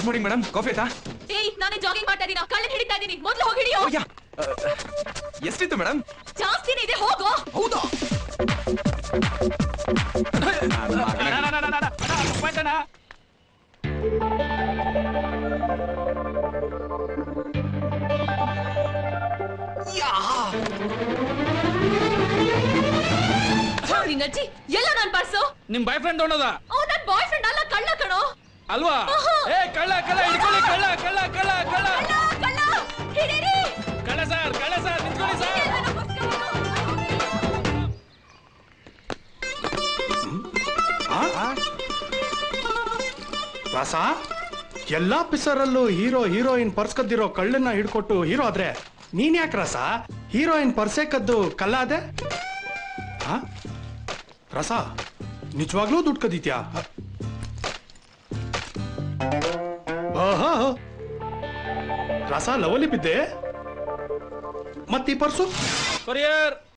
Morning madam coffee ಆಯ್ತಾ ಏಯ್ ನಾನೇ ಜಾಗಿಂಗ್ ಮಾಡ್ತಾ ಇದೀನಿ ಕಳ್ಳನ್ ಹಿಡಿತಾ ಇದೀನಿ ಮೊದ್ಲು ಹೋಗಿ ಹಿಡಿಯೋ ಓ, ಯಾ. ಆ, ಎಷ್ಟಿತ್ತು ಮೇಡಮ್ ಜಾಸ್ತಿನೇ ಇದೆ ಹೋಗೋ ಹೌದಾ ನಿನ್ನ ಅಜ್ಜಿ ಎಲ್ಲ ನನ್ ಪರ್ಸು ನಿಮ್ ಬಾಯ್ ಫ್ರೆಂಡ್ ಹೊಣದ ಅವ್ನು ನನ್ ಬಾಯ್ ಫ್ರೆಂಡ್ ಅಲ್ಲ ಕಳ್ಳ ಕಣೋ ಅಲ್ವಾ ಏ ಕಳ್ಳ ಕಳ್ಳ ಹಿಡ್ಕೊಳ್ಳಿ ಕಳ್ಳ ಕಳ್ಳ ಕಳ್ಳ ಕಳ್ಳ ಕಳ್ಳ ಕಳ್ಳ ಹಿಡೀರಿ ಕಳ್ಳ ಸರ್ ಕಳ್ಳ ಸರ್ ನಿಂತ್ಕೊಳ್ಳಿ ಸರ್ ರಾಸ ಎಲ್ಲಾ ಪಿಸರಲ್ಲೂ ಹೀರೋ ಹೀರೋಯಿನ್ ಪರ್ಸ್ ಕದ್ದಿರೋ ಕಳ್ಳನ್ನ ಹಿಡ್ಕೊಟ್ಟು ಹೀರೋ ಆದ್ರೆ ನೀನ್ ಯಾಕೆ ರಸ ಹೀರೋಯಿನ್ ಪರ್ಸೆ ಕದ್ದು ಕಲ್ಲಾದೆ ಆ? ರಸ ನಿಜವಾಗ್ಲೂ ದುಡ್ಡು ಕದೀತ್ಯಾ ಆಹಾ. ರಸ ಲವಲಿ ಬಿದ್ದೆ ಮತ್ತೀ ಪರ್ಸು ಕೊರಿಯರ್